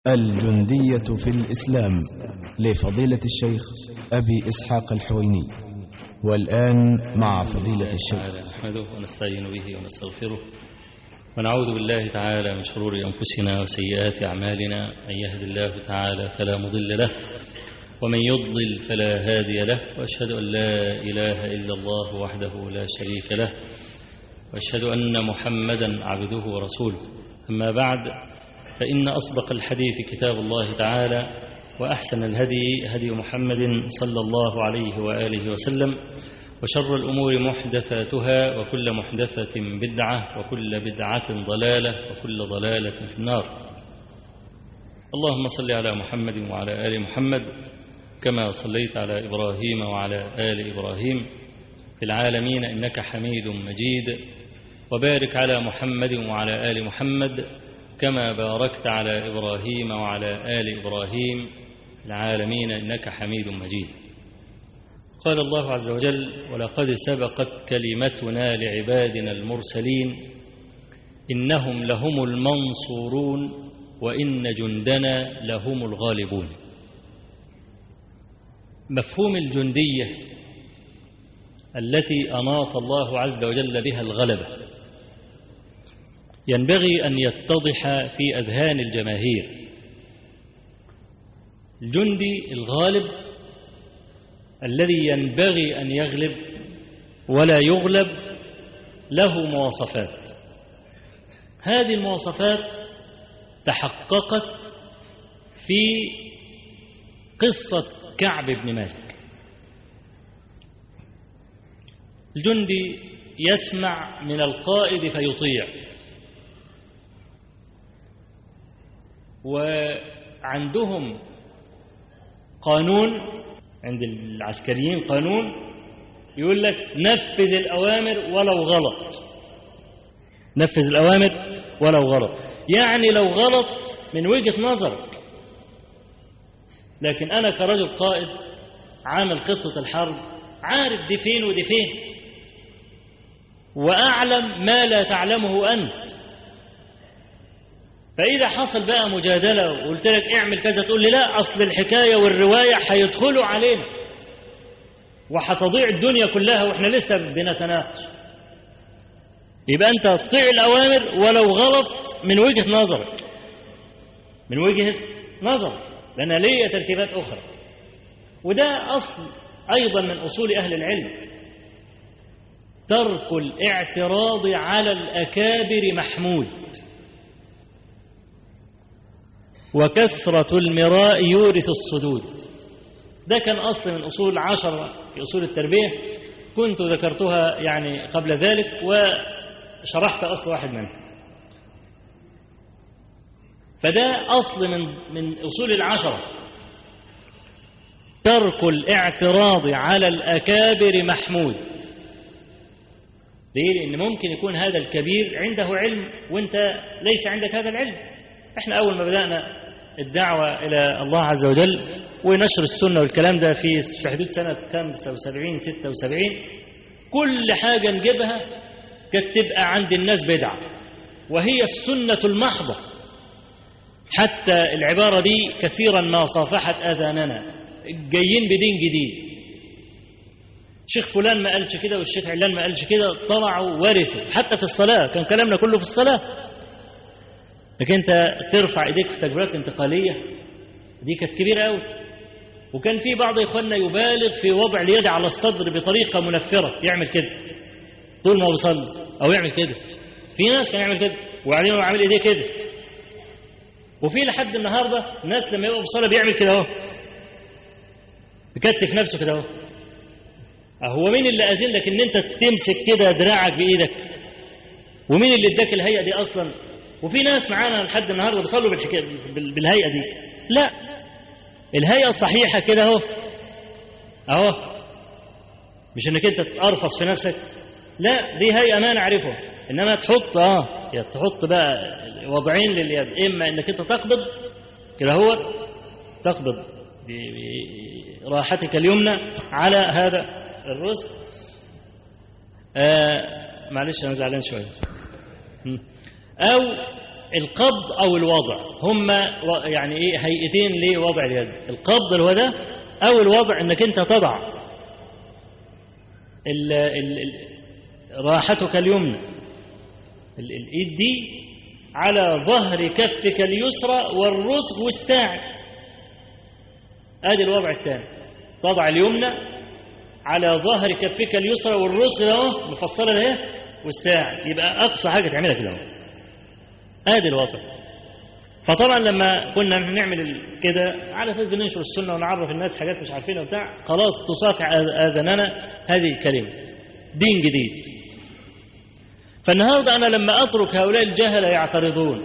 الجندية في الإسلام لفضيلة الشيخ أبي إسحاق الحويني والآن مع فضيلة الشيخ تعالى نحمده ونستعين به ونستغفره ونعوذ بالله تعالى من شرور أنفسنا وسيئات أعمالنا من يهد الله تعالى فلا مضل له ومن يضلل فلا هادي له وأشهد أن لا إله إلا الله وحده لا شريك له وأشهد أن محمدا عبده ورسوله أما بعد فإن أصدق الحديث كتاب الله تعالى وأحسن الهدي هدي محمد صلى الله عليه وآله وسلم وشر الأمور محدثاتها وكل محدثة بدعة وكل بدعة ضلالة وكل ضلالة في النار اللهم صل على محمد وعلى آل محمد كما صليت على إبراهيم وعلى آل إبراهيم في العالمين إنك حميد مجيد وبارك على محمد وعلى آل محمد كما باركت على إبراهيم وعلى آل إبراهيم في العالمين إنك حميد مجيد قال الله عز وجل ولقد سبقت كلمتنا لعبادنا المرسلين إنهم لهم المنصورون وإن جندنا لهم الغالبون مفهوم الجندية التي أناط الله عز وجل بها الغلبة ينبغي أن يتضح في أذهان الجماهير الجندي الغالب الذي ينبغي أن يغلب ولا يغلب له مواصفات هذه المواصفات تحققت في قصة كعب بن مالك الجندي يسمع من القائد فيطيع وعندهم قانون عند العسكريين قانون يقول لك نفذ الأوامر ولو غلط نفذ الأوامر ولو غلط يعني لو غلط من وجهة نظرك لكن أنا كرجل قائد عامل خطة الحرب عارف دي فين ودي فين وأعلم ما لا تعلمه أنت فإذا حصل بقى مجادلة وقلت لك اعمل كذا تقول لي لا أصل الحكاية والرواية هيدخلوا علينا وهتضيع الدنيا كلها وإحنا لسه بنتناقش يبقى أنت تطيع الأوامر ولو غلط من وجهة نظرك من وجهة نظر لأن ليه ترتيبات أخرى وده أصل أيضا من أصول أهل العلم ترك الاعتراض على الأكابر محمود وكثرة المراء يورث الصدود ده كان أصل من أصول عشر في أصول التربية كنت ذكرتها يعني قبل ذلك وشرحت أصل واحد منها فده أصل من من أصول العشرة ترك الاعتراض على الأكابر محمود ليه؟ لأن ممكن يكون هذا الكبير عنده علم وانت ليس عندك هذا العلم احنا أول ما بدأنا الدعوة إلى الله عز وجل ونشر السنة والكلام ده في في حدود سنة 75 76 كل حاجة نجيبها كانت تبقى عند الناس بدعة وهي السنة المحضة حتى العبارة دي كثيرا ما صافحت أذاننا جايين بدين جديد شيخ فلان ما قالش كده والشيخ علان ما قالش كده طلعوا ورثوا حتى في الصلاة كان كلامنا كله في الصلاة لكن انت ترفع ايديك في تكبيرات انتقالية دي كانت كبيرة قوي وكان في بعض اخواننا يبالغ في وضع اليد على الصدر بطريقة منفرة يعمل كده طول ما هو بيصلي او يعمل كده في ناس كان يعمل كده وبعدين هو عامل ايديه كده وفي لحد النهارده ناس لما يبقى بيصلي بيعمل كده اهو بيكتف نفسه كده اهو هو مين اللي اذن لك ان انت تمسك كده دراعك بايدك ومين اللي اداك الهيئه دي اصلا وفي ناس معانا لحد النهارده بيصلوا بالحكايه بالهيئه دي لا الهيئه الصحيحه كده اهو اهو مش انك انت تقرفص في نفسك لا دي هيئه ما نعرفها انما تحط اه يا تحط بقى وضعين لليد اما انك انت تقبض كده هو تقبض براحتك اليمنى على هذا الرزق آه معلش انا زعلان شويه او القبض أو الوضع هما يعني إيه هيئتين لوضع اليد القبض اللي هو ده أو الوضع إنك أنت تضع ال ال ال راحتك اليمنى الإيد دي على ظهر كفك اليسرى والرسغ والساعد ادي الوضع الثاني تضع اليمنى على ظهر كفك اليسرى والرسغ ده اهو مفصله اهي والساعد يبقى اقصى حاجه تعملها كده اهو ادي الوضع فطبعا لما كنا نعمل كده على اساس بننشر السنه ونعرف الناس حاجات مش عارفينها وبتاع خلاص تصافح اذاننا هذه الكلمه دين جديد فالنهاردة أنا لما أترك هؤلاء الجهلة يعترضون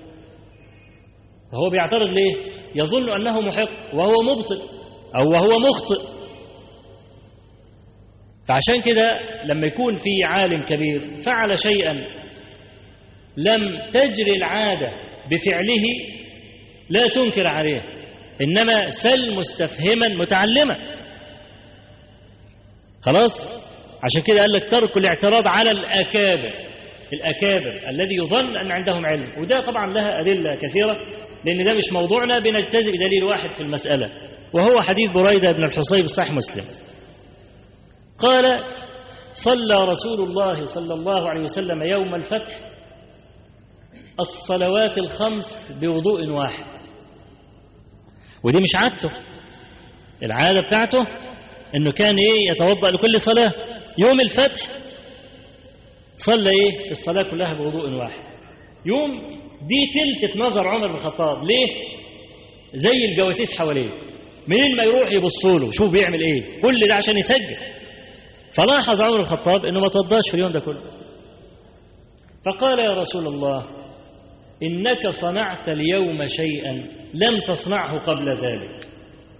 فهو بيعترض ليه يظن أنه محق وهو مبطل أو وهو مخطئ فعشان كده لما يكون في عالم كبير فعل شيئا لم تجري العادة بفعله لا تنكر عليه إنما سل مستفهما متعلما خلاص عشان كده قال لك ترك الاعتراض على الأكابر الأكابر الذي يظن أن عندهم علم وده طبعا لها أدلة كثيرة لأن ده مش موضوعنا بنجتزئ بدليل واحد في المسألة وهو حديث بريدة بن الحصيب صحيح مسلم قال صلى رسول الله صلى الله عليه وسلم يوم الفتح الصلوات الخمس بوضوء واحد ودي مش عادته العادة بتاعته انه كان ايه يتوضأ لكل صلاة يوم الفتح صلى ايه الصلاة كلها بوضوء واحد يوم دي تلفت نظر عمر بن الخطاب ليه زي الجواسيس حواليه منين ما يروح يبصوا له شوف بيعمل ايه كل ده عشان يسجل فلاحظ عمر بن الخطاب انه ما توضاش في اليوم ده كله فقال يا رسول الله انك صنعت اليوم شيئا لم تصنعه قبل ذلك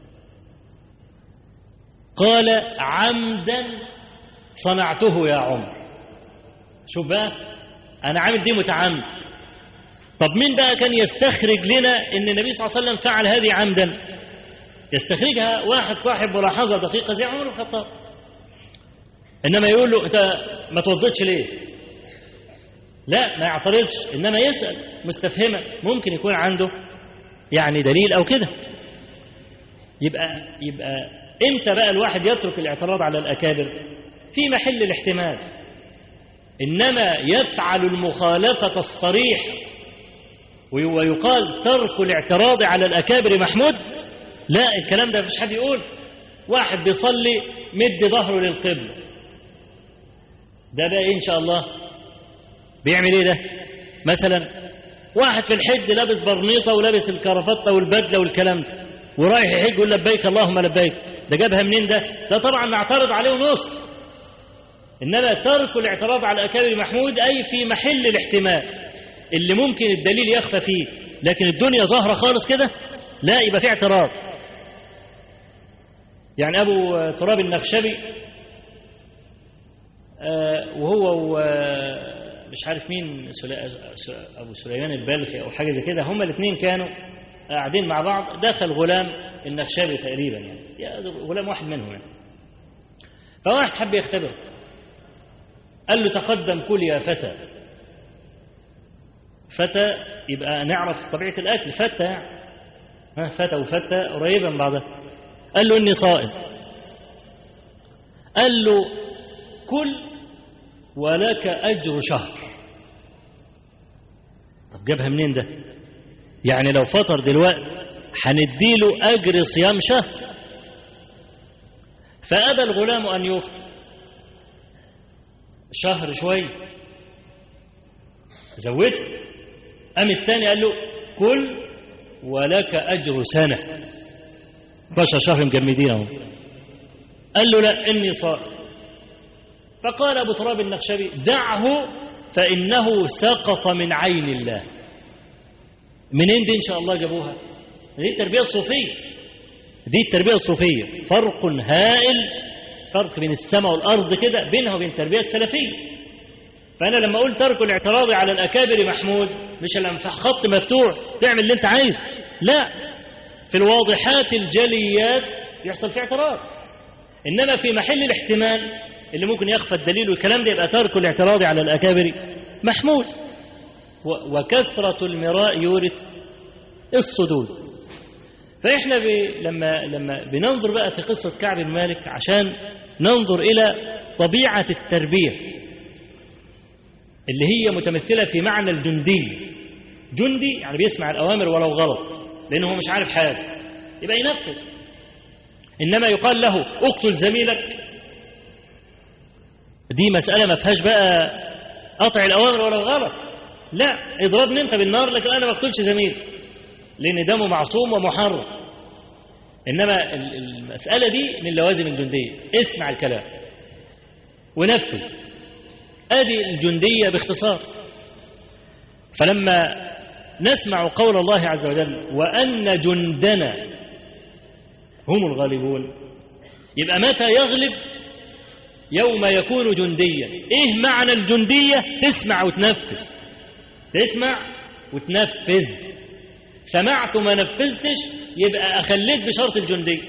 قال عمدا صنعته يا عمر شوف بقى أنا عامل دي متعمد طب مين بقى كان يستخرج لنا ان النبي صلى الله عليه وسلم فعل هذه عمدا يستخرجها واحد صاحب ملاحظة دقيقة زي عمر بن الخطاب إنما يقول له أنت ما توضيتش ليه لا ما يعترضش إنما يسأل مستفهما ممكن يكون عنده يعني دليل أو كده يبقى يبقى امتى بقى الواحد يترك الاعتراض على الأكابر في محل الاحتمال إنما يفعل المخالفة الصريح ويقال ترك الاعتراض على الأكابر محمود لا الكلام ده مفيش حد يقول واحد بيصلي مد ظهره للقبلة ده بقى إيه إن شاء الله بيعمل إيه ده مثلا واحد في الحج لابس برنيطة ولابس الكرافطة والبدلة والكلام ده ورايح يحج يقول لبيك اللهم لبيك ده جابها منين ده ده طبعا نعترض عليه ونص إنما ترك الاعتراض على الأكابر محمود أي في محل الاحتمال اللي ممكن الدليل يخفى فيه لكن الدنيا ظاهرة خالص كده لا يبقى في اعتراض يعني أبو تراب النخشبي آه وهو مش عارف مين أبو سليمان البلخي أو حاجة زي كده هما الاثنين كانوا قاعدين مع بعض دخل غلام النخشبي تقريبا يعني غلام واحد منهم يعني فواحد حب يختبر قال له تقدم كل يا فتى فتى يبقى نعرف طبيعة الأكل فتى يعني ها فتى وفتى قريبا من بعضها قال له إني صائم قال له كل ولك أجر شهر طب جابها منين ده يعني لو فطر دلوقتي هنديله أجر صيام شهر فأبى الغلام أن يفطر شهر شوي زودت قام الثاني قال له كل ولك أجر سنة 12 شهر مجمدين اهو قال له لا إني صائم فقال أبو تراب النخشبي دعه فإنه سقط من عين الله منين دي إن شاء الله جابوها دي التربية الصوفية دي التربية الصوفية فرق هائل فرق بين السماء والأرض كده بينها وبين التربية السلفية فأنا لما أقول ترك الاعتراض على الأكابر محمود مش لما في خط مفتوح تعمل اللي أنت عايزه لا في الواضحات الجليات يحصل في اعتراض إنما في محل الاحتمال اللي ممكن يخفى الدليل والكلام ده يبقى ترك الاعتراض على الأكابر محمود و- وكثرة المراء يورث الصدود فإحنا ب... لما لما بننظر بقى في قصة كعب بن مالك عشان ننظر إلى طبيعة التربية اللي هي متمثلة في معنى الجندي جندي يعني بيسمع الأوامر ولو غلط لأنه هو مش عارف حاجة يبقى ينفذ إنما يقال له اقتل زميلك دي مسألة ما فيهاش بقى قطع الأوامر ولو غلط لا اضربني أنت بالنار لكن أنا ما اقتلش زميلي لأن دمه معصوم ومحرم إنما ال- المسألة دي من لوازم الجندية اسمع الكلام ونفذ ادي الجندية باختصار فلما نسمع قول الله عز وجل وأن جندنا هم الغالبون يبقى متى يغلب يوم يكون جنديا ايه معنى الجندية تسمع وتنفذ تسمع وتنفذ سمعت وما نفذتش يبقى أخليك بشرط الجندية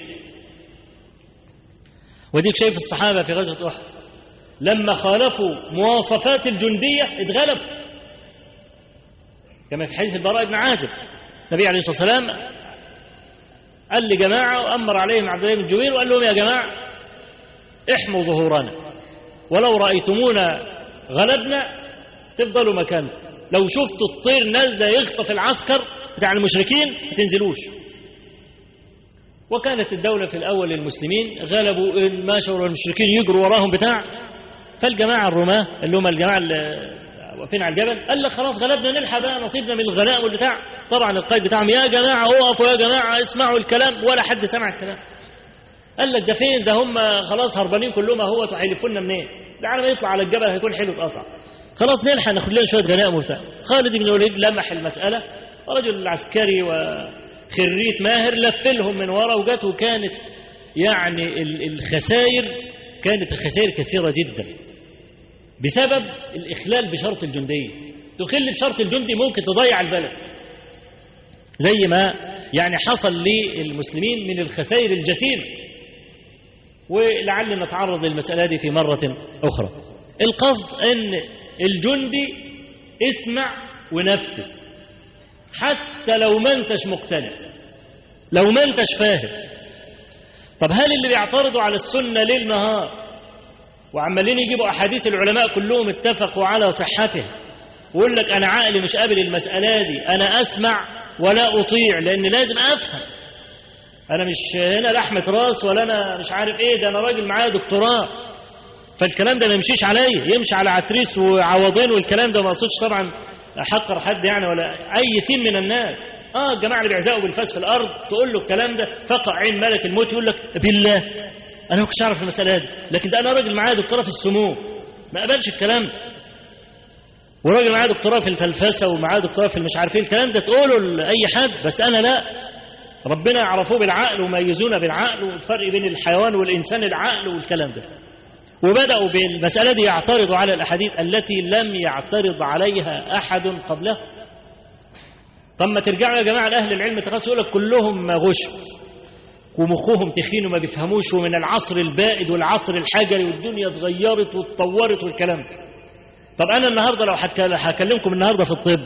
وديك شايف الصحابة في غزوة أحد لما خالفوا مواصفات الجندية اتغلبوا كما في حديث البراء بن عازب النبي عليه الصلاة والسلام قال لجماعة وأمر عليهم عبد الله بن الجبير وقال لهم يا جماعة احموا ظهورنا ولو رأيتمونا غلبنا تفضلوا مكانكم لو شفتوا الطير نازله يخطف العسكر بتاع المشركين ما تنزلوش وكانت الدولة في الأول للمسلمين غلبوا ماشوا المشركين يجروا وراهم بتاع فالجماعة الرماة اللي هم الجماعة اللي واقفين على الجبل قال لك خلاص غلبنا نلحق بقى نصيبنا من الغنائم والبتاع طبعا القائد بتاعهم يا جماعة اقفوا يا جماعة اسمعوا الكلام ولا حد سمع الكلام قال لك ده فين ده هم خلاص هربانين كلهم اهوت وهيلفونا منين ده على ما يطلع على الجبل هيكون حلو اتقطع خلاص نلحق ناخد لنا شويه غنائم وبتاع خالد بن الوليد لمح المسألة رجل عسكري وخريت ماهر لفلهم من ورا وجت وكانت يعني ال- الخسائر كانت الخسائر كثيرة جدا بسبب الإخلال بشرط الجندية تخل بشرط الجندي ممكن تضيع البلد زي ما يعني حصل للمسلمين من الخسائر الجسيمة ولعل نتعرض للمسألة دي في مرة أخرى القصد أن الجندي اسمع ونفذ حتى لو ما انتش مقتنع لو ما انتش فاهم طب هل اللي بيعترضوا على السنة ليل نهار وعمالين يجيبوا أحاديث العلماء كلهم اتفقوا على صحته ويقول لك أنا عقلي مش قابل المسألة دي أنا أسمع ولا أطيع لأن لازم أفهم أنا مش هنا لحمة راس ولا أنا مش عارف إيه ده أنا راجل معايا دكتوراه فالكلام ده ما يمشيش عليا يمشي على عتريس وعوضين والكلام ده ما اقصدش طبعا احقر حد يعني ولا اي سين من الناس اه الجماعه اللي بيعزقوا بالفاس في الارض تقول له الكلام ده فقع عين ملك الموت يقول لك بالله انا ما كنتش اعرف المساله دي لكن ده انا راجل معايا دكتوراه في السموم ما قبلش الكلام ده وراجل معاه دكتوراه في الفلسفه ومعاه دكتوراه في المش عارف ايه الكلام ده تقوله لاي حد بس انا لا ربنا يعرفوه بالعقل وميزونا بالعقل والفرق بين الحيوان والانسان العقل والكلام ده وبدأوا بالمسألة دي يعترضوا على الأحاديث التي لم يعترض عليها أحد قبله طب ما ترجعوا يا جماعة لأهل العلم تخصص يقول لك كلهم غش ومخهم تخين وما بيفهموش ومن العصر البائد والعصر الحجري والدنيا اتغيرت واتطورت والكلام ده طب أنا النهاردة لو هكلمكم النهاردة في الطب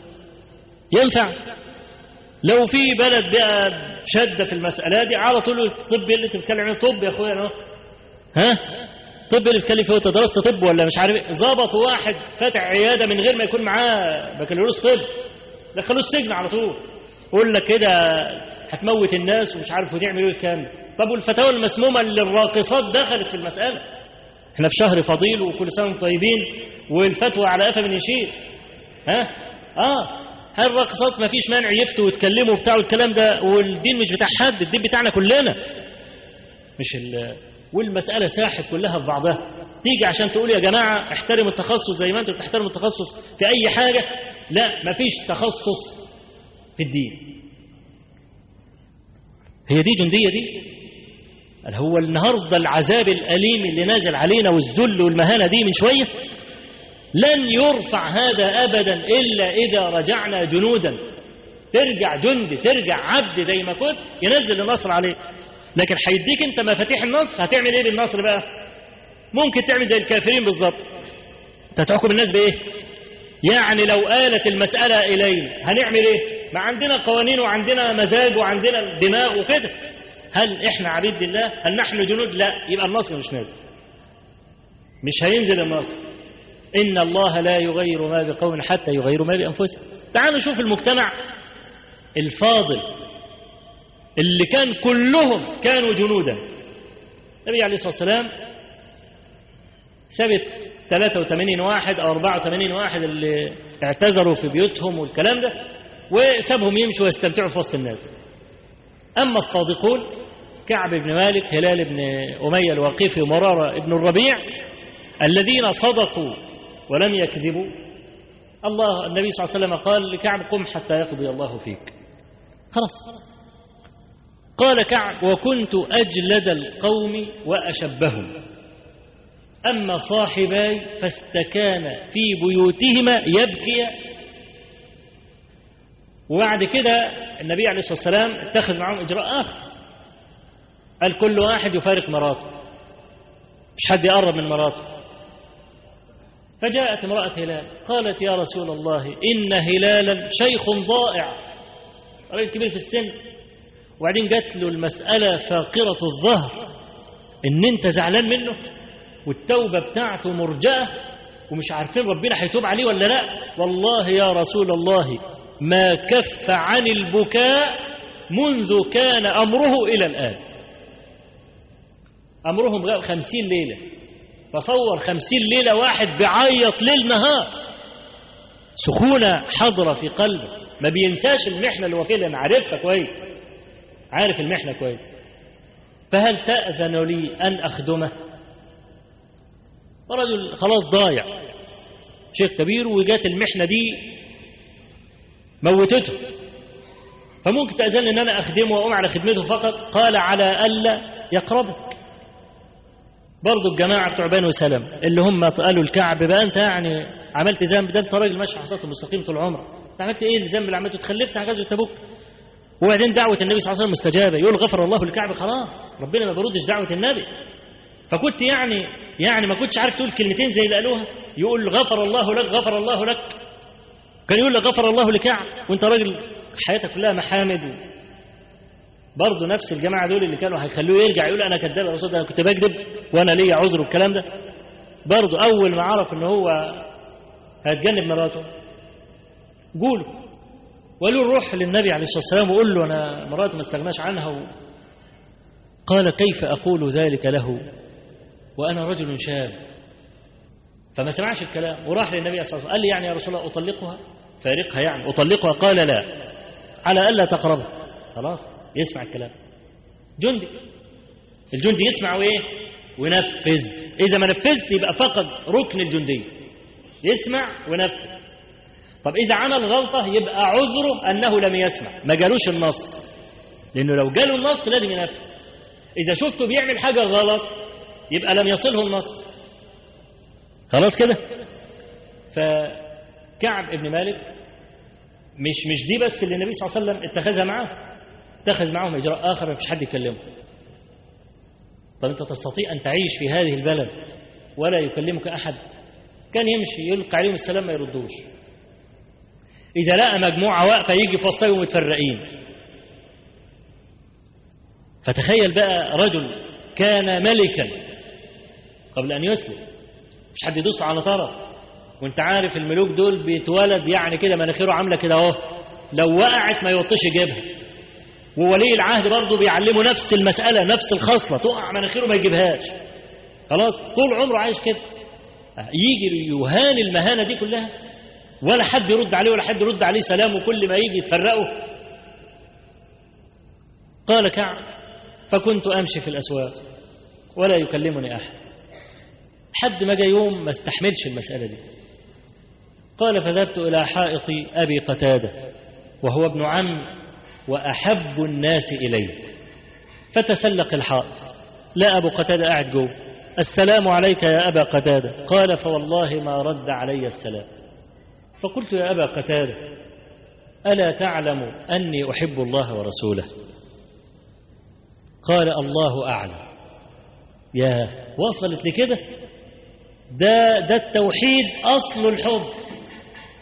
ينفع لو في بلد بقى شدة في المسألة دي على طول الطب اللي تتكلم عنه طب يا أخويا أنا ها طب اللي بتتكلم فيه انت درست طب ولا مش عارف ايه ظبطوا واحد فاتح عياده من غير ما يكون معاه بكالوريوس طب دخلوه السجن على طول يقول لك كده هتموت الناس ومش عارف وتعمل ايه الكلام طب والفتاوى المسمومه اللي الراقصات دخلت في المساله احنا في شهر فضيل وكل سنه وانتم طيبين والفتوى على قفا من يشيل ها اه هل الراقصات ما فيش مانع يفتوا ويتكلموا وبتاع الكلام ده والدين مش بتاع حد الدين بتاعنا كلنا مش ال والمسألة ساحت كلها في بعضها تيجي عشان تقول يا جماعة احترموا التخصص زي ما انتم بتحترموا التخصص في أي حاجة لا مفيش تخصص في الدين هي دي جندية دي قال هو النهاردة العذاب الأليم اللي نازل علينا والذل والمهانة دي من شوية لن يرفع هذا أبدا إلا إذا رجعنا جنودا ترجع جندي ترجع عبد زي ما كنت ينزل النصر عليه لكن هيديك انت مفاتيح النصر هتعمل ايه بالنصر بقى ممكن تعمل زي الكافرين بالظبط انت هتحكم الناس بايه يعني لو آلت المسألة إلينا هنعمل إيه؟ ما عندنا قوانين وعندنا مزاج وعندنا دماء وكده هل إحنا عبيد لله؟ هل نحن جنود؟ لا يبقى النصر مش نازل مش هينزل النصر إن الله لا يغير ما بقوم حتى يغيروا ما بأنفسهم تعالوا نشوف المجتمع الفاضل اللي كان كلهم كانوا جنودا النبي عليه الصلاة والسلام ثبت 83 واحد أو 84 واحد اللي اعتذروا في بيوتهم والكلام ده وسابهم يمشوا ويستمتعوا في وسط الناس أما الصادقون كعب بن مالك هلال بن أمية الواقفي ومرارة بن الربيع الذين صدقوا ولم يكذبوا الله النبي صلى الله عليه وسلم قال لكعب قم حتى يقضي الله فيك خلاص قال كعب وكنت أجلد القوم وأشبهم أما صاحباي فاستكان في بيوتهما يبكي وبعد كده النبي عليه الصلاة والسلام اتخذ معهم إجراء آخر قال كل واحد يفارق مراته مش حد يقرب من مراته فجاءت امرأة هلال قالت يا رسول الله إن هلالا شيخ ضائع راجل كبير في السن وبعدين جات له المسألة فاقرة الظهر إن أنت زعلان منه والتوبة بتاعته مرجأة ومش عارفين ربنا هيتوب عليه ولا لا والله يا رسول الله ما كف عن البكاء منذ كان أمره إلى الآن أمرهم غاب خمسين ليلة تصور خمسين ليلة واحد بيعيط ليل نهار سخونة حضرة في قلبه ما بينساش المحنة اللي هو فيها لأن عارفها كويس عارف المحنة كويس فهل تأذن لي أن أخدمه رجل خلاص ضايع شيخ كبير وجات المحنة دي موتته فممكن تأذن أن أنا أخدمه وأقوم على خدمته فقط قال على ألا يقربك برضو الجماعة بتوع بنو سلم اللي هم قالوا الكعب بقى أنت يعني عملت ذنب ده أنت راجل ماشي على الصراط المستقيم طول عمرك أنت عملت إيه الذنب اللي عملته تخلفت عن غزوة تبوك وبعدين دعوة النبي صلى الله عليه وسلم مستجابة يقول غفر الله للكعب خلاص ربنا ما بيردش دعوة النبي فكنت يعني يعني ما كنتش عارف تقول كلمتين زي اللي قالوها يقول غفر الله لك غفر الله لك كان يقول لك غفر الله لكعب وانت راجل حياتك كلها محامد برضه نفس الجماعه دول اللي كانوا هيخلوه يرجع يقول انا كذاب يا رسول انا كنت بكذب وانا ليا عذر والكلام ده برضه اول ما عرف ان هو هيتجنب مراته قولوا وقالوا روح للنبي عليه الصلاه والسلام وقول له انا مراتي ما استغناش عنها و... قال كيف اقول ذلك له وانا رجل شاب فما سمعش الكلام وراح للنبي صلى الله عليه وسلم قال لي يعني يا رسول الله اطلقها فارقها يعني اطلقها قال لا على الا تقربها خلاص يسمع الكلام جندي الجندي يسمع وايه وينفذ اذا ما نفذش يبقى فقد ركن الجنديه يسمع وينفذ طب اذا عمل غلطه يبقى عذره انه لم يسمع ما جالوش النص لانه لو جاله النص لازم ينفذ اذا شفته بيعمل حاجه غلط يبقى لم يصله النص خلاص كده فكعب ابن مالك مش مش دي بس اللي النبي صلى الله عليه وسلم اتخذها معاه اتخذ معهم إجراء آخر مفيش حد يكلمه طب أنت تستطيع أن تعيش في هذه البلد ولا يكلمك أحد كان يمشي يلقى عليهم السلام ما يردوش إذا لقى مجموعة واقفة يجي في وسطهم متفرقين فتخيل بقى رجل كان ملكا قبل أن يسلم مش حد يدوس على طرف وانت عارف الملوك دول بيتولد يعني كده مناخيره عامله كده اهو لو وقعت ما يوطش يجيبها وولي العهد برضه بيعلمه نفس المسألة نفس الخصلة تقع مناخيره ما يجيبهاش خلاص طول عمره عايش كده يجي يهان المهانة دي كلها ولا حد يرد عليه ولا حد يرد عليه سلام وكل ما يجي يتفرقوا قال كعب فكنت أمشي في الأسواق ولا يكلمني أحد حد ما جاء يوم ما استحملش المسألة دي قال فذهبت إلى حائط أبي قتادة وهو ابن عم وأحب الناس إليه فتسلق الحائط لا أبو قتادة قاعد جوه السلام عليك يا أبا قتادة قال فوالله ما رد علي السلام فقلت يا أبا قتادة ألا تعلم أني أحب الله ورسوله قال الله أعلم يا وصلت لكده ده ده التوحيد أصل الحب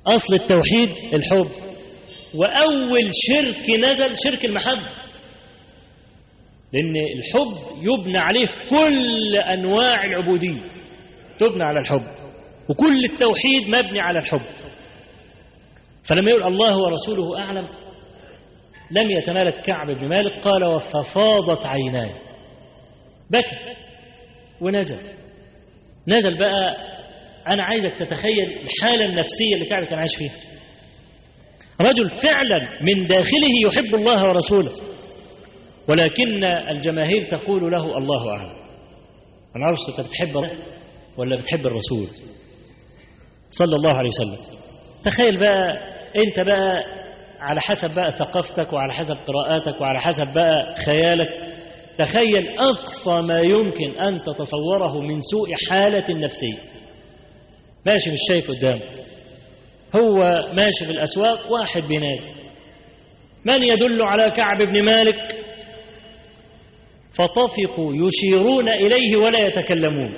أصل التوحيد الحب وأول شرك نزل شرك المحبة لأن الحب يبنى عليه كل أنواع العبودية تبنى على الحب وكل التوحيد مبني على الحب فلما يقول الله ورسوله أعلم لم يتمالك كعب بن مالك قال وففاضت عيناي بكى ونزل نزل بقى أنا عايزك تتخيل الحالة النفسية اللي كعب كان عايش فيها رجل فعلا من داخله يحب الله ورسوله ولكن الجماهير تقول له الله أعلم أنا عارف أنت بتحب الله ولا بتحب الرسول صلى الله عليه وسلم تخيل بقى أنت بقى على حسب بقى ثقافتك وعلى حسب قراءاتك وعلى حسب بقى خيالك تخيل أقصى ما يمكن أن تتصوره من سوء حالة نفسية ماشي مش شايف قدامه هو ماشي في الأسواق واحد بينادي من يدل على كعب بن مالك فطفقوا يشيرون إليه ولا يتكلمون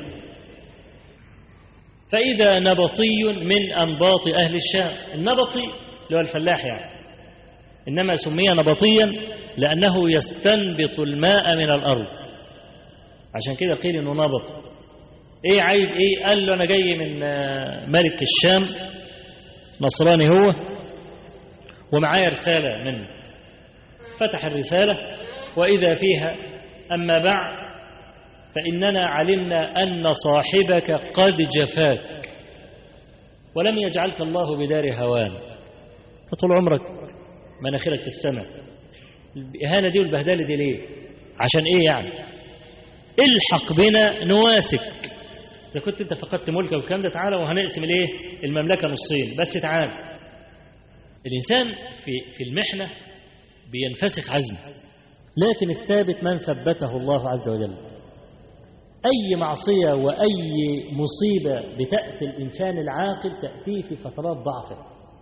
فإذا نبطي من أنباط أهل الشام النبطي اللي هو الفلاح يعني إنما سمي نبطيا لأنه يستنبط الماء من الأرض عشان كده قيل إنه نبط إيه عايز إيه قال له أنا جاي من ملك الشام نصراني هو ومعايا رسالة منه فتح الرسالة وإذا فيها أما بعد فإننا علمنا أن صاحبك قد جفاك ولم يجعلك الله بدار هوان فطول عمرك مناخيرك في السماء الإهانة دي والبهدلة دي ليه عشان إيه يعني الحق بنا نواسك إذا كنت أنت فقدت ملكك والكلام ده تعالى وهنقسم الإيه المملكة نصين بس تعالى الإنسان في في المحنة بينفسخ عزمه لكن الثابت من ثبته الله عز وجل أي معصية وأي مصيبة بتأتي الإنسان العاقل تأتيه في فترات ضعفه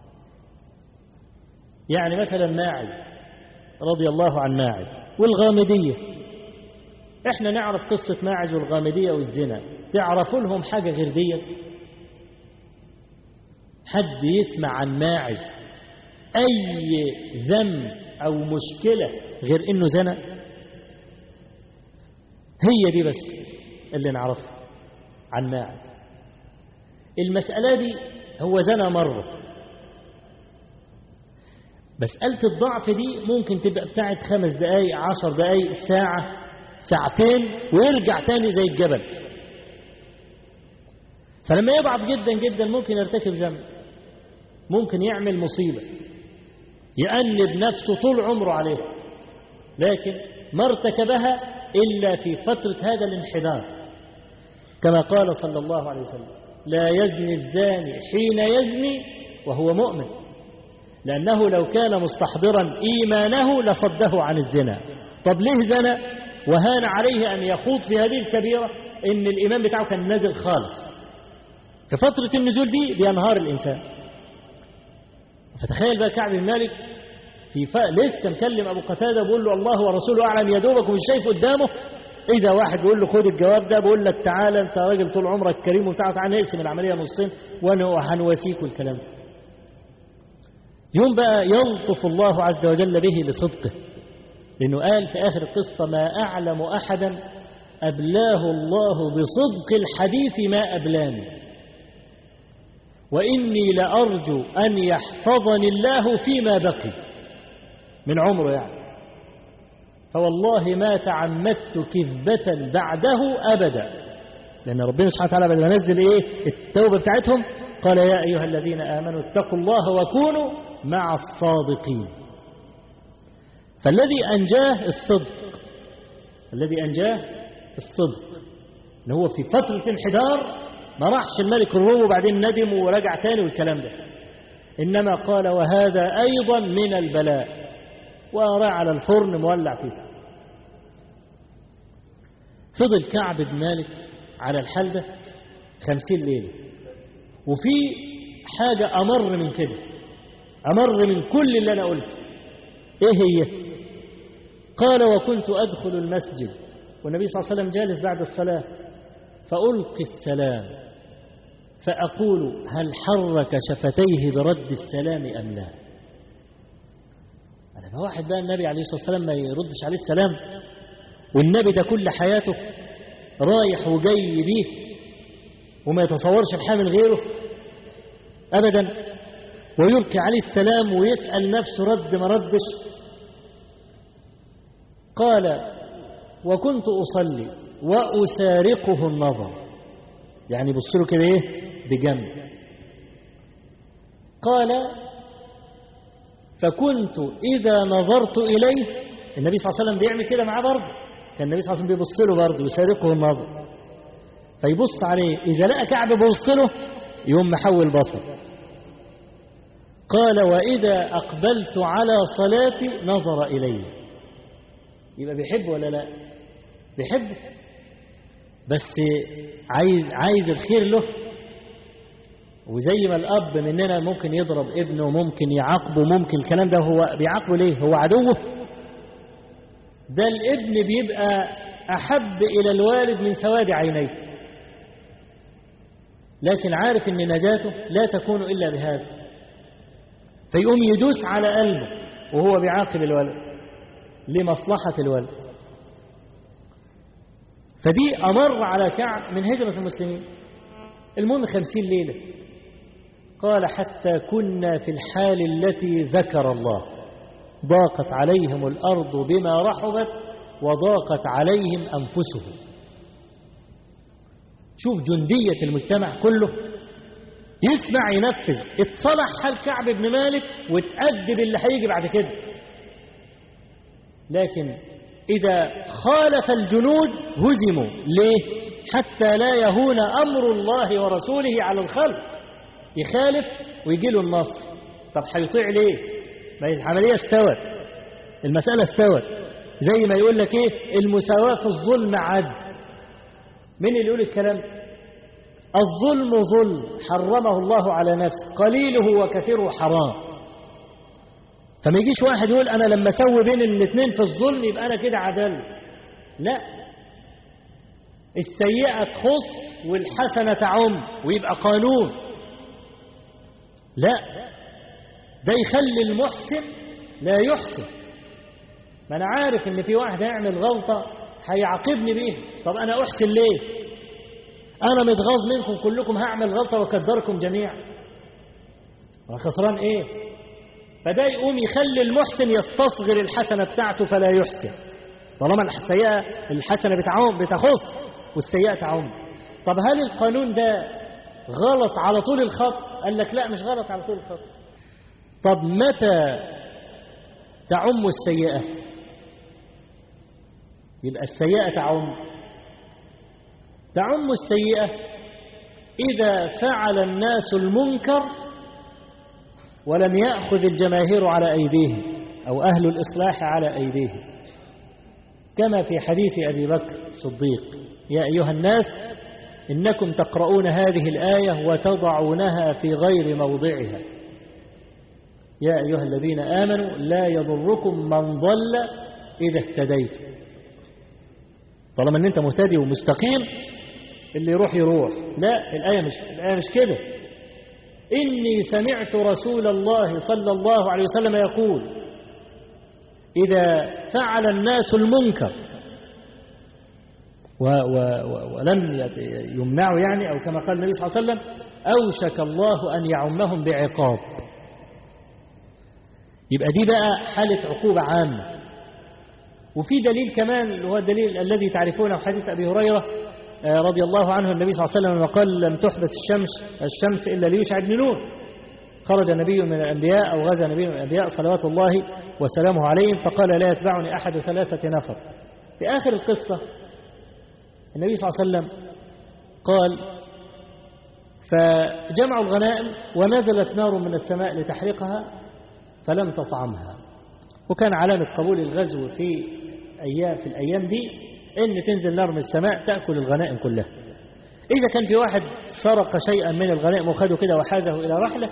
يعني مثلا ماعز رضي الله عن ماعز والغامدية احنا نعرف قصة ماعز والغامدية والزنا تعرفوا لهم حاجة غير دي حد يسمع عن ماعز أي ذنب أو مشكلة غير إنه زنا هي دي بس اللي نعرفها عن ماعز المسألة دي هو زنا مرة مسألة الضعف دي ممكن تبقى بتاعت خمس دقايق عشر دقايق ساعة ساعتين ويرجع تاني زي الجبل فلما يضعف جدا جدا ممكن يرتكب ذنب ممكن يعمل مصيبة يأنب نفسه طول عمره عليها لكن ما ارتكبها إلا في فترة هذا الانحدار كما قال صلى الله عليه وسلم لا يزني الزاني حين يزني وهو مؤمن لأنه لو كان مستحضرا إيمانه لصده عن الزنا طب ليه زنا وهان عليه أن يخوض في هذه الكبيرة إن الإيمان بتاعه كان نازل خالص في فترة النزول دي بينهار الإنسان فتخيل بقى كعب المالك في ف... لسه مكلم أبو قتادة بيقول له الله ورسوله أعلم يدوبك ومش شايف قدامه إذا واحد بيقول له خد الجواب ده بيقول لك تعالى أنت راجل طول عمرك كريم وبتاع تعالى نقسم العملية نصين وأنا هنواسيك والكلام ده يوم بقى يلطف الله عز وجل به لصدقه لأنه قال في آخر القصة ما أعلم أحدا أبلاه الله بصدق الحديث ما أبلاني وإني لأرجو أن يحفظني الله فيما بقي من عمره يعني فوالله ما تعمدت كذبة بعده أبدا لأن ربنا سبحانه وتعالى بعد ما نزل إيه التوبة بتاعتهم قال يا أيها الذين آمنوا اتقوا الله وكونوا مع الصادقين فالذي أنجاه الصدق الذي أنجاه الصدق اللي هو في فترة انحدار ما راحش الملك الروم وبعدين ندم ورجع تاني والكلام ده إنما قال وهذا أيضا من البلاء وراح على الفرن مولع فيه فضل كعب بن مالك على الحال ده خمسين ليلة وفي حاجة أمر من كده أمر من كل اللي أنا قلته إيه هي قال وكنت أدخل المسجد والنبي صلى الله عليه وسلم جالس بعد الصلاة فألقي السلام فأقول هل حرك شفتيه برد السلام أم لا لما واحد بقى النبي عليه الصلاة والسلام ما يردش عليه السلام والنبي ده كل حياته رايح وجاي بيه وما يتصورش الحال من غيره أبدا ويلقي عليه السلام ويسأل نفسه رد ما ردش قال وكنت أصلي وأسارقه النظر يعني بص له كده إيه بجنب قال فكنت إذا نظرت إليه النبي صلى الله عليه وسلم بيعمل كده معاه برضه كان النبي صلى الله عليه وسلم بيبص له برضه يسارقه النظر فيبص عليه إذا لقى كعب بيبص له يقوم محول بصر قال وإذا أقبلت على صلاتي نظر إلي يبقى بيحب ولا لا بيحب بس عايز عايز الخير له وزي ما الأب مننا ممكن يضرب ابنه ممكن يعاقبه ممكن الكلام ده هو بيعاقبه ليه هو عدوه ده الابن بيبقى أحب إلى الوالد من سواد عينيه لكن عارف ان نجاته لا تكون إلا بهذا فيقوم يدوس على قلبه وهو بيعاقب الولد لمصلحة الولد فدي أمر على كعب من هجرة المسلمين المهم خمسين ليلة قال حتى كنا في الحال التي ذكر الله ضاقت عليهم الأرض بما رحبت وضاقت عليهم أنفسهم شوف جندية المجتمع كله يسمع ينفذ اتصلح حال كعب بن مالك وتأدب اللي هيجي بعد كده لكن إذا خالف الجنود هزموا ليه حتى لا يهون أمر الله ورسوله على الخلق يخالف ويجي له النصر طب هيطيع ليه ما العملية استوت المسألة استوت زي ما يقول لك ايه المساواة في الظلم عدل مين اللي يقول الكلام الظلم ظلم حرمه الله على نفسه قليله وكثيره حرام فما يجيش واحد يقول أنا لما أسوي بين الاثنين في الظلم يبقى أنا كده عدل لا السيئة تخص والحسنة تعم ويبقى قانون لا ده يخلي المحسن لا يحسن ما أنا عارف إن في واحد هيعمل غلطة هيعاقبني بيها طب أنا أحسن ليه أنا متغاظ منكم كلكم هعمل غلطة وأكدركم جميعا خسران إيه فده يقوم يخلي المحسن يستصغر الحسنة بتاعته فلا يحسن طالما السيئة الحسنة بتعوم بتخص والسيئة تعم طب هل القانون ده غلط على طول الخط قال لك لا مش غلط على طول الخط طب متى تعم السيئة يبقى السيئة تعم تعم السيئة إذا فعل الناس المنكر ولم يأخذ الجماهير على أيديهم أو أهل الإصلاح على أيديهم كما في حديث أبي بكر الصديق يا أيها الناس إنكم تقرؤون هذه الآية وتضعونها في غير موضعها يا أيها الذين آمنوا لا يضركم من ضل إذا اهتديتم طالما أن أنت مهتدي ومستقيم اللي يروح يروح لا الآية مش, الآية مش كده إني سمعت رسول الله صلى الله عليه وسلم يقول إذا فعل الناس المنكر و و و ولم يمنعوا يعني أو كما قال النبي صلى الله عليه وسلم أوشك الله أن يعمهم بعقاب يبقى دي بقى حالة عقوبة عامة وفي دليل كمان اللي هو الدليل الذي تعرفونه حديث أبي هريرة رضي الله عنه النبي صلى الله عليه وسلم قال لم تحبس الشمس الشمس إلا ليوشع بن نون خرج نبي من الأنبياء أو غزا نبي من الأنبياء صلوات الله وسلامه عليهم فقال لا يتبعني أحد ثلاثة نفر في آخر القصة النبي صلى الله عليه وسلم قال فجمعوا الغنائم ونزلت نار من السماء لتحرقها فلم تطعمها وكان علامة قبول الغزو في أيام في الأيام دي إن تنزل نار من السماء تأكل الغنائم كلها إذا كان في واحد سرق شيئا من الغنائم وخده كده وحازه إلى رحلة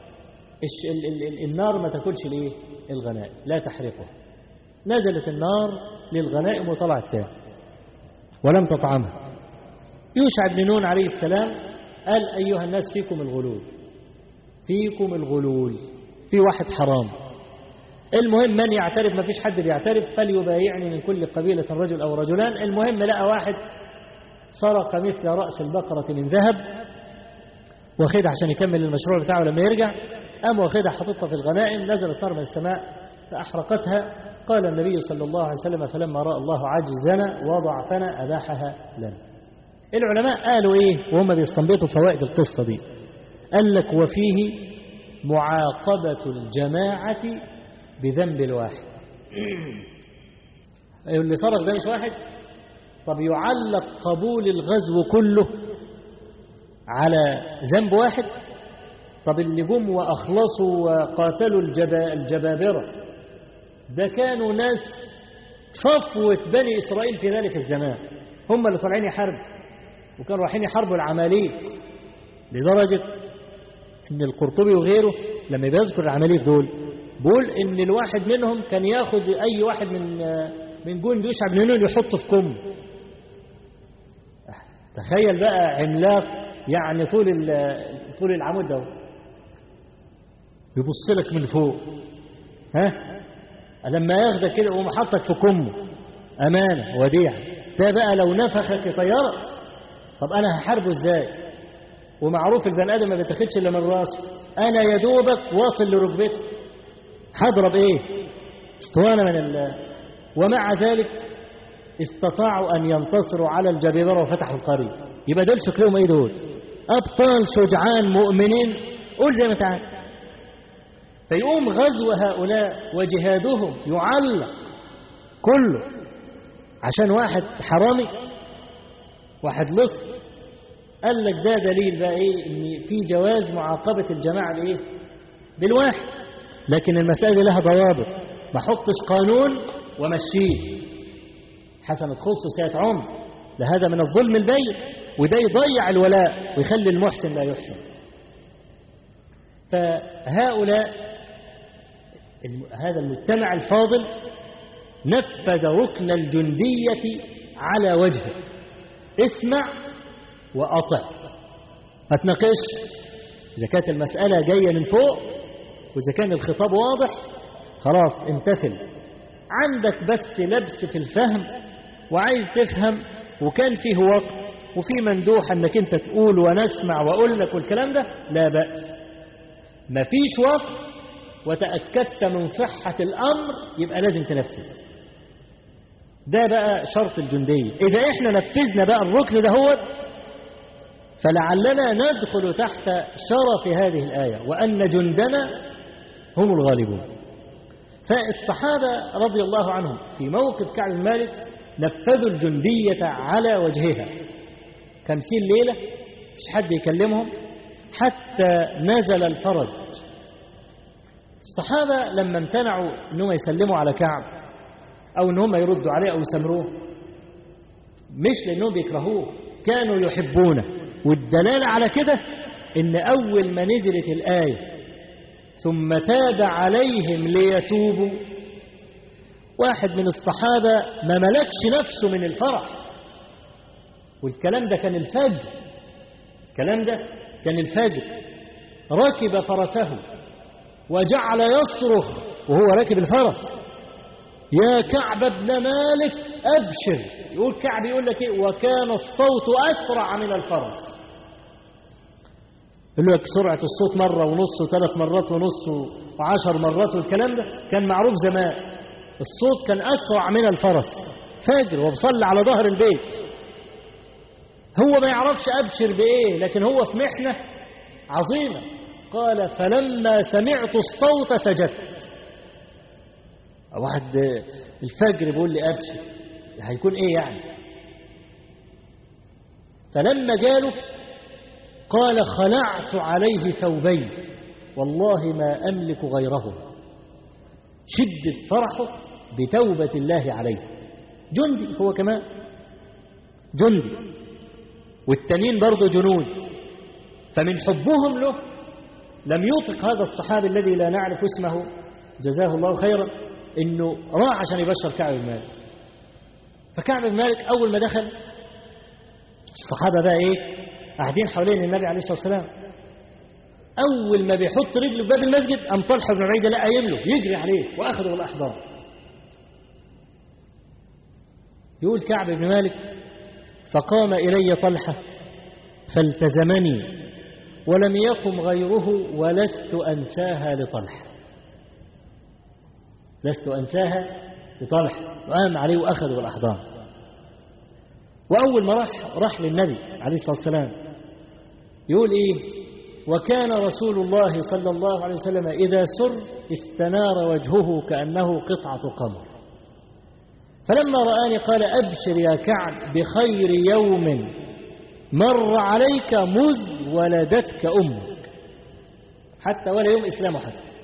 النار ما تاكلش ليه الغنائم لا تحرقه نزلت النار للغنائم وطلعت تاني ولم تطعمها يوشع بن نون عليه السلام قال أيها الناس فيكم الغلول فيكم الغلول في واحد حرام المهم من يعترف ما فيش حد بيعترف فليبايعني من كل قبيلة رجل أو رجلان المهم لقى واحد سرق مثل رأس البقرة من ذهب واخدها عشان يكمل المشروع بتاعه لما يرجع قام واخدها حاططها في الغنائم نزلت نار من السماء فأحرقتها قال النبي صلى الله عليه وسلم فلما رأى الله عجزنا وضعفنا أباحها لنا العلماء قالوا إيه وهم بيستنبطوا فوائد القصة دي قال لك وفيه معاقبة الجماعة بذنب الواحد اللي سرق ده مش واحد طب يعلق قبول الغزو كله على ذنب واحد طب اللي جم وأخلصوا وقاتلوا الجبا الجبابرة ده كانوا ناس صفوة بني إسرائيل في ذلك الزمان هم اللي طالعين يحاربوا وكانوا رايحين يحاربوا العماليق لدرجة ان القرطبي وغيره لما بيذكر العماليق دول بيقول ان الواحد منهم كان ياخد اي واحد من من جند يشعب بن نون يحطه في كم تخيل بقى عملاق يعني طول طول العمود ده يبص لك من فوق ها لما ياخدك كده ويقوم حاطك في كمه امانه وديعه ده بقى لو نفخك طياره طب انا هحاربه ازاي ومعروف البني ادم ما بيتاخدش الا من راسه انا يا دوبك واصل لركبته هضرب ايه اسطوانه من ال ومع ذلك استطاعوا ان ينتصروا على الجبابره وفتحوا القريه يبقى دول شكلهم ايه دول ابطال شجعان مؤمنين قول زي ما انت عارف فيقوم غزو هؤلاء وجهادهم يعلق كله عشان واحد حرامي واحد لص قال لك ده دليل بقى ايه ان في جواز معاقبه الجماعه الايه بالواحد لكن المسائل دي لها ضوابط ما احطش قانون ومشيه حسنة خص ساعة عمر ده هذا من الظلم البين وده يضيع الولاء ويخلي المحسن لا يحسن فهؤلاء هذا المجتمع الفاضل نفذ ركن الجندية على وجهه اسمع وأطع ما تناقش إذا كانت المسألة جاية من فوق وإذا كان الخطاب واضح خلاص امتثل عندك بس لبس في الفهم وعايز تفهم وكان فيه وقت وفي مندوح انك انت تقول ونسمع واقول لك والكلام ده لا بأس مفيش وقت وتأكدت من صحة الأمر يبقى لازم تنفذ ده بقى شرط الجندية إذا إحنا نفذنا بقى الركن ده هو فلعلنا ندخل تحت شرف هذه الآية وأن جندنا هم الغالبون فالصحابة رضي الله عنهم في موقف كعب بن مالك نفذوا الجندية على وجهها خمسين ليلة مش حد يكلمهم حتى نزل الفرج الصحابة لما امتنعوا أنهم يسلموا على كعب أو أنهم يردوا عليه أو يسمروه مش لأنهم بيكرهوه كانوا يحبونه والدلالة على كده إن أول ما نزلت الآية ثم تاب عليهم ليتوبوا واحد من الصحابة ما ملكش نفسه من الفرح والكلام ده كان الفجر الكلام ده كان الفجر ركب فرسه وجعل يصرخ وهو راكب الفرس يا كعب بن مالك أبشر يقول كعب يقول لك إيه وكان الصوت أسرع من الفرس يقول لك سرعة الصوت مرة ونص وثلاث مرات ونص وعشر مرات والكلام ده كان معروف زمان الصوت كان أسرع من الفرس فاجر وبصلي على ظهر البيت هو ما يعرفش أبشر بإيه لكن هو في محنة عظيمة قال فلما سمعت الصوت سجدت واحد الفجر بيقول لي أبشر هيكون إيه يعني فلما جاله قال خلعت عليه ثوبين والله ما أملك غيرهم شدة فرحه بتوبة الله عليه جندي هو كمان جندي والتانيين برضه جنود فمن حبهم له لم يطق هذا الصحابي الذي لا نعرف اسمه جزاه الله خيرا انه راح عشان يبشر كعب بن مالك فكعب بن مالك اول ما دخل الصحابه بقى ايه قاعدين حوالين النبي عليه الصلاة والسلام أول ما بيحط رجله في باب المسجد قام طلحة بن عبيدة لا قايم له يجري عليه وأخذه بالأحضان يقول كعب بن مالك فقام إلي طلحة فالتزمني ولم يقم غيره ولست أنساها لطلحة لست أنساها لطلحة وقام عليه وأخذه بالأحضان وأول ما راح راح للنبي عليه الصلاة والسلام يقول إيه وكان رسول الله صلى الله عليه وسلم إذا سر استنار وجهه كأنه قطعة قمر فلما رآني قال أبشر يا كعب بخير يوم مر عليك مذ ولدتك أمك حتى ولا يوم إسلامه حتى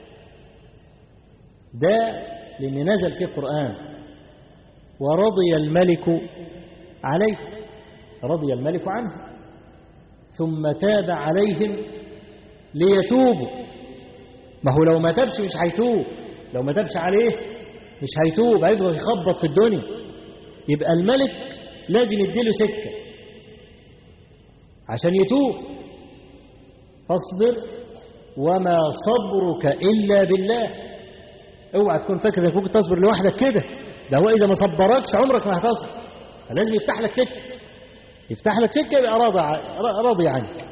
ده لأن نزل في القرآن ورضي الملك عليه رضي الملك عنه ثم تاب عليهم ليتوبوا ما هو لو ما تابش مش هيتوب لو ما تابش عليه مش هيتوب هيفضل يخبط في الدنيا يبقى الملك لازم يديله سكة عشان يتوب فاصبر وما صبرك إلا بالله اوعى تكون فاكر انك ممكن تصبر لوحدك كده ده هو إذا ما صبركش عمرك ما هتصبر فلازم يفتح لك سكة يفتح لك سكة يبقى راضي راضي عنك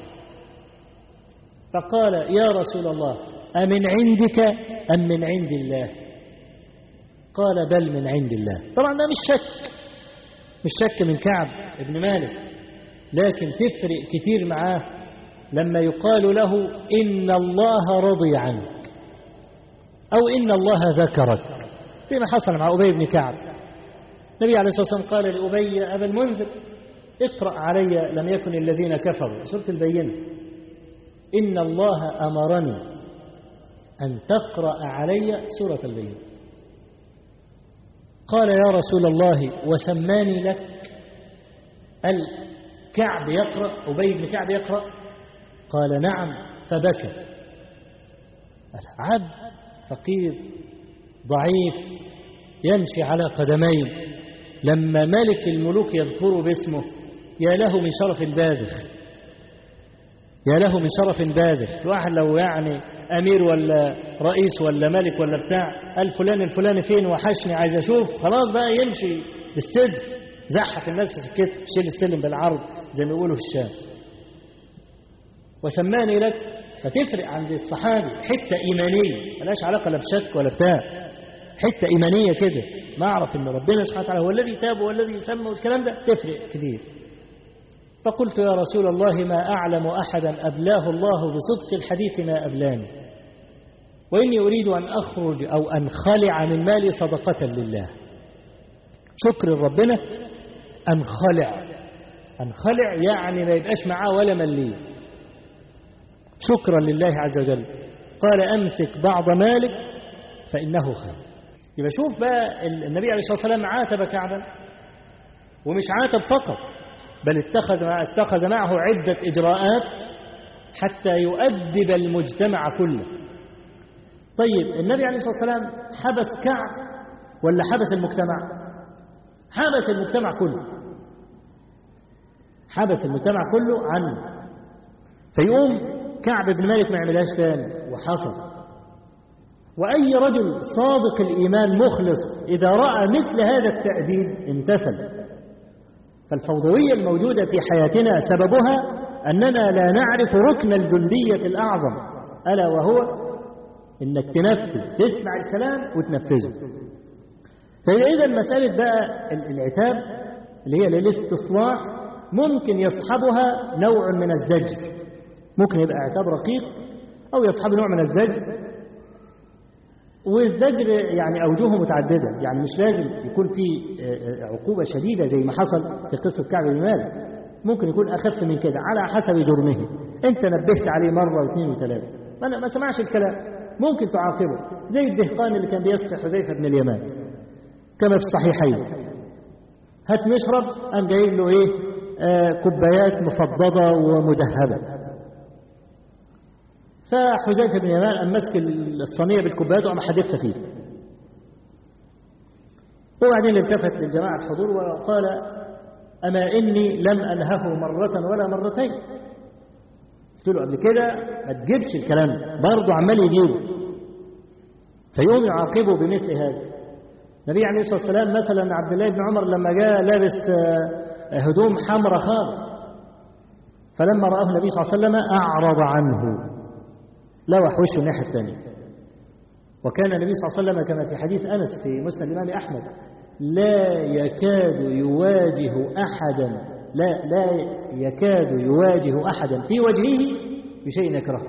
فقال يا رسول الله أمن عندك أم من عند الله قال بل من عند الله طبعا ده مش شك مش شك من كعب ابن مالك لكن تفرق كتير معاه لما يقال له إن الله رضي عنك أو إن الله ذكرك فيما حصل مع أبي بن كعب النبي عليه الصلاة والسلام قال لأبي أبا المنذر اقرأ علي لم يكن الذين كفروا سورة البينة إن الله أمرني أن تقرأ علي سورة البينة قال يا رسول الله وسماني لك الكعب يقرأ أبي بن كعب يقرأ قال نعم فبكى عبد فقير ضعيف يمشي على قدميه لما ملك الملوك يذكره باسمه يا له من شرف باذخ يا له من شرف باذخ الواحد لو يعني أمير ولا رئيس ولا ملك ولا بتاع قال فلان الفلاني فين وحشني عايز أشوف خلاص بقى يمشي بالسد زحف الناس في سكته شيل السلم بالعرض زي ما يقولوا في الشام وسماني لك فتفرق عند الصحابي حتة إيمانية ملهاش علاقة لا بشك ولا بتاع حتة إيمانية كده ما أعرف إن ربنا سبحانه وتعالى هو الذي تاب والذي سمى والكلام ده تفرق كتير فقلت يا رسول الله ما أعلم أحدا أبلاه الله بصدق الحديث ما أبلاني وإني أريد أن أخرج أو أنخلع من مالي صدقة لله شكر ربنا أنخلع أنخلع يعني ما يبقاش معاه ولا مليه شكرا لله عز وجل قال أمسك بعض مالك فإنه خير يبقى شوف بقى النبي عليه الصلاة والسلام عاتب كعبا ومش عاتب فقط بل اتخذ اتخذ معه عدة إجراءات حتى يؤدب المجتمع كله طيب النبي عليه الصلاة والسلام حبس كعب ولا حبس المجتمع حبس المجتمع كله حبس المجتمع كله عنه فيقوم كعب بن مالك ما يعملهاش تاني وحصل وأي رجل صادق الإيمان مخلص إذا رأى مثل هذا التأديب امتثل فالفوضوية الموجودة في حياتنا سببها أننا لا نعرف ركن الجندية الأعظم ألا وهو إنك تنفذ تسمع الكلام وتنفذه فإذا مسألة بقى العتاب اللي هي للاستصلاح ممكن يصحبها نوع من الزجر ممكن يبقى عتاب رقيق أو يصحب نوع من الزجر والزجر يعني أوجهه متعددة يعني مش لازم يكون في عقوبة شديدة زي ما حصل في قصة كعب بن مالك ممكن يكون أخف من كده على حسب جرمه أنت نبهت عليه مرة واثنين وثلاثة ما, ما سمعش الكلام ممكن تعاقبه زي الدهقان اللي كان بيسقي حذيفة بن اليمان كما في الصحيحين هات نشرب قام جايب له ايه آه كوبايات مفضضة ومدهبة فحذيفة بن يمان قام ماسك الصينية بالكوبايات وقام حادفها فيه وبعدين التفت للجماعة الحضور وقال أما إني لم أنهه مرة ولا مرتين قلت له قبل كده ما تجيبش الكلام ده برضه عمال يجيبه فيقوم يعاقبه بمثل هذا النبي عليه الصلاة والسلام مثلا عبد الله بن عمر لما جاء لابس هدوم حمراء خالص فلما رآه النبي صلى الله عليه وسلم أعرض عنه لوح وشه الناحية الثانية وكان النبي صلى الله عليه وسلم كما في حديث أنس في مسند الإمام أحمد لا يكاد يواجه أحدا لا لا يكاد يواجه أحدا في وجهه بشيء يكرهه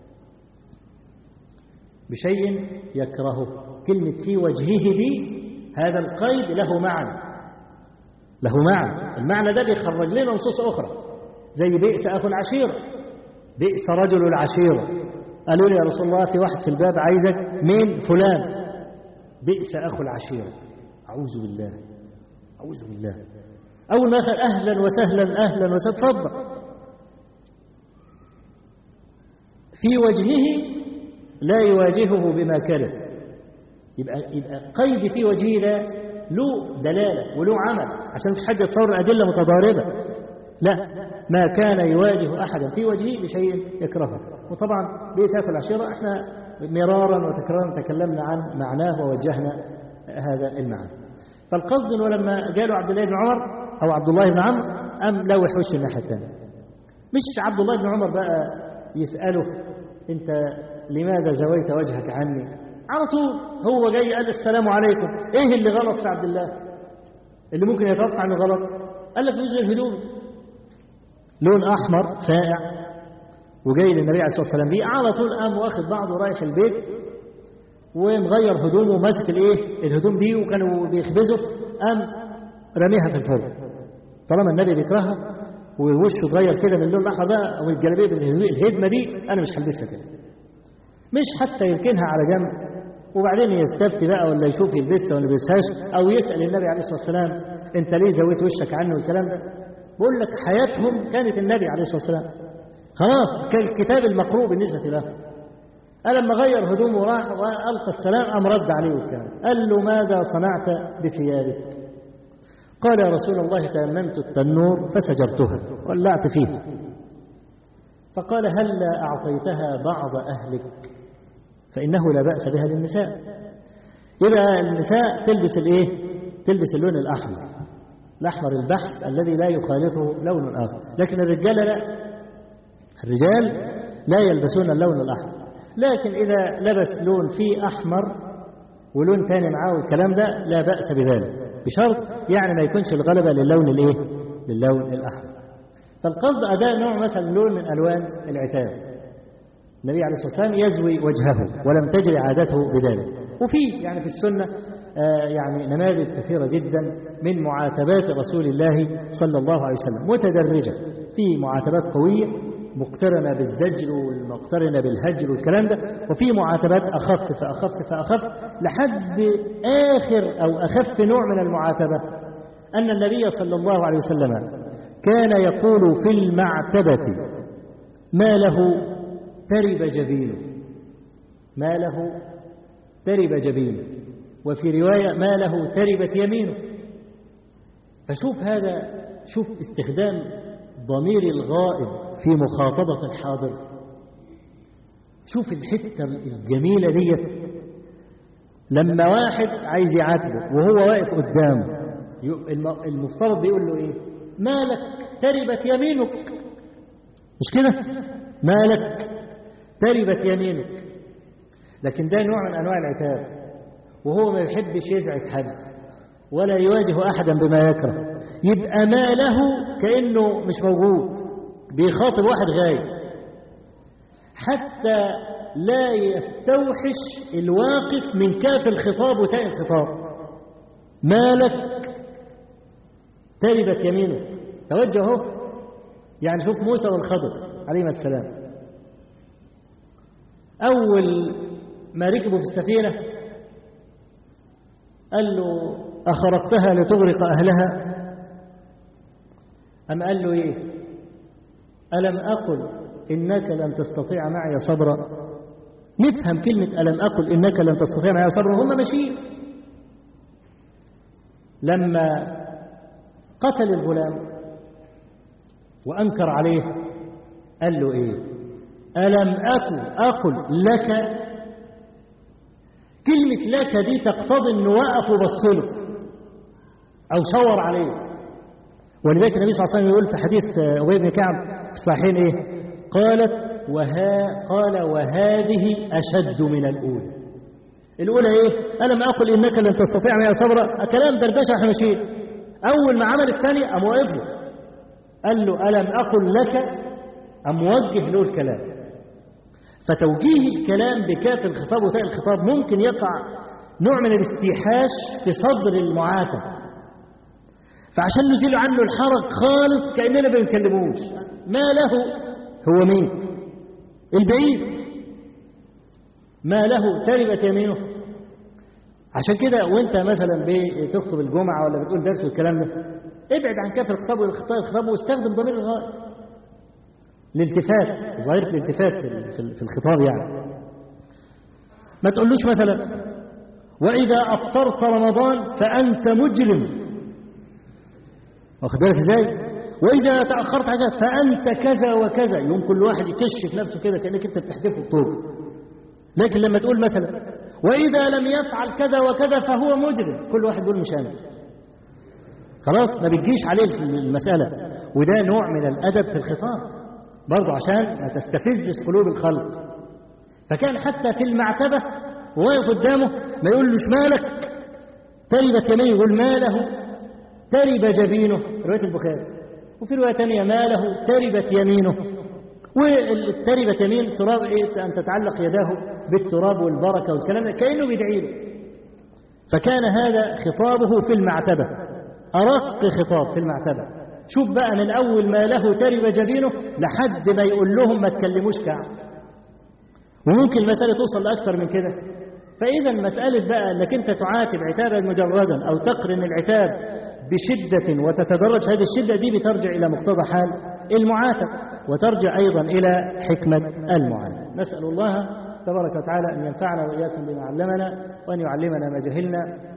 بشيء يكرهه كلمة في وجهه دي هذا القيد له معنى له معنى المعنى ده بيخرج لنا نصوص أخرى زي بئس أخو العشيرة بئس رجل العشيرة قالوا لي يا رسول الله في واحد في الباب عايزك مين فلان بئس أخو العشيرة أعوذ بالله أعوذ بالله أول ما أخذ أهلا وسهلا أهلا وسهلا تفضل في وجهه لا يواجهه بما كره يبقى يبقى قيد في وجهه ده له دلاله وله عمل عشان مفيش حد يتصور ادله متضاربه لا ما كان يواجه احدا في وجهه بشيء يكرهه وطبعا بيساف العشيره احنا مرارا وتكرارا تكلمنا عن معناه ووجهنا هذا المعنى فالقصد انه لما جاله عبد الله بن عمر او عبد الله بن عمرو ام لوح وشه الناحيه الثانيه مش عبد الله بن عمر بقى يساله انت لماذا زويت وجهك عني على طول هو جاي قال السلام عليكم ايه اللي غلط في عبد الله اللي ممكن يتوقع انه غلط قال لك نزل الهدوم لون احمر فائع وجاي للنبي عليه الصلاه والسلام بيه على طول قام واخد بعضه رايح البيت ومغير هدومه وماسك الايه الهدوم دي وكانوا بيخبزوا قام راميها في الفرن طالما النبي بيكرهها ووشه اتغير كده من اللون الاحمر ده او الجلابيه الهدمه دي انا مش هلبسها كده مش حتى يركنها على جنب وبعدين يستفتي بقى ولا يشوف يلبسها ولا يلبسهاش او يسال النبي عليه الصلاه والسلام انت ليه زويت وشك عنه والكلام ده بقول لك حياتهم كانت النبي عليه الصلاه والسلام خلاص كان الكتاب المقروء بالنسبه له قال لما غير هدومه وراح والقى السلام قام رد عليه والكلام قال له ماذا صنعت بثيابك قال يا رسول الله تيممت التنور فسجرتها ولعت فيه فقال هلا أعطيتها بعض أهلك فإنه لا بأس بها للنساء يبقى النساء تلبس الإيه؟ تلبس اللون الأحمر الأحمر البحث الذي لا يخالطه لون آخر لكن الرجال لا الرجال لا يلبسون اللون الأحمر لكن إذا لبس لون فيه أحمر ولون ثاني معاه والكلام ده لا بأس بذلك بشرط يعني ما يكونش الغلبة للون الإيه؟ للون الأحمر فالقصد أداء نوع مثلا لون من ألوان العتاب النبي عليه الصلاة والسلام يزوي وجهه ولم تجري عادته بذلك وفي يعني في السنة آه يعني نماذج كثيرة جدا من معاتبات رسول الله صلى الله عليه وسلم متدرجة في معاتبات قوية مقترنة بالزجر والمقترنة بالهجر والكلام ده وفي معاتبات أخف فأخف فأخف لحد آخر أو أخف نوع من المعاتبة أن النبي صلى الله عليه وسلم كان يقول في المعتبة ما له ترب جبينه ما له ترب جبينه وفي رواية ما له تربت يمينه فشوف هذا شوف استخدام ضمير الغائب في مخاطبة الحاضر شوف الحتة الجميلة ديت لما واحد عايز يعاتبه وهو واقف قدامه المفترض بيقول له ايه مالك تربت يمينك مش كده مالك تربت يمينك لكن ده نوع من انواع العتاب وهو ما يحبش يزعج حد ولا يواجه احدا بما يكره يبقى ما له كانه مش موجود بيخاطب واحد غايب حتى لا يستوحش الواقف من كاف الخطاب وتاء الخطاب مالك تربت يمينك توجه اهو يعني شوف موسى والخضر عليهما السلام أول ما ركبوا في السفينة قال له أخرقتها لتغرق أهلها أم قال له إيه ألم أقل إنك لن تستطيع معي صبرا نفهم كلمة ألم أقل إنك لن تستطيع معي صبرا هم ماشيين لما قتل الغلام وأنكر عليه قال له إيه ألم أكن أقل لك كلمة لك دي تقتضي أنه وقف وبصله أو شاور عليه ولذلك النبي صلى الله عليه وسلم يقول في حديث أبي بن كعب في الصحيحين إيه قالت وها قال وهذه أشد من الأولى الأولى إيه ألم أقل إنك لن تستطيع معي صبرا كلام دردشة احنا ماشيين أول ما عمل الثاني قام واقف له قال له ألم أقل لك أم موجه له الكلام فتوجيه الكلام بكاف الخطاب وتاء الخطاب ممكن يقع نوع من الاستيحاش في صدر المعاتب فعشان نزيل عنه الحرج خالص كأننا ما بنكلموش ما له هو مين البعيد ما له تربت يمينه عشان كده وانت مثلا بتخطب الجمعة ولا بتقول درس والكلام ده ابعد عن كاف الخطاب والخطاب واستخدم ضمير الغائب الالتفات ظاهرة الالتفات في الخطاب يعني ما تقولوش مثلا وإذا أفطرت رمضان فأنت مجرم واخد بالك ازاي وإذا تأخرت حاجة فأنت كذا وكذا يوم كل واحد يكشف نفسه كده كأنك أنت بتحدفه الطوب لكن لما تقول مثلا وإذا لم يفعل كذا وكذا فهو مجرم كل واحد يقول مش أنا خلاص ما بتجيش عليه المسألة وده نوع من الأدب في الخطاب برضه عشان ما تستفزش قلوب الخلق فكان حتى في المعتبة وواقف قدامه ما يقولوش مالك تربت يمينه يقول ماله ترب جبينه رواية البخاري وفي رواية ثانية ماله تربت يمينه والتربت يمين تراب إيه أن تتعلق يداه بالتراب والبركة والكلام ده كأنه بيدعي له فكان هذا خطابه في المعتبة أرق خطاب في المعتبة شوف بقى من أول ما له ترب جبينه لحد ما يقول لهم ما تكلموش كعب وممكن المسألة توصل لأكثر من كده فإذا مسألة بقى أنك أنت تعاتب عتابا مجردا أو تقرن العتاب بشدة وتتدرج هذه الشدة دي بترجع إلى مقتضى حال المعاتب وترجع أيضا إلى حكمة المعاتب نسأل الله تبارك وتعالى أن ينفعنا وإياكم بما علمنا وأن يعلمنا ما جهلنا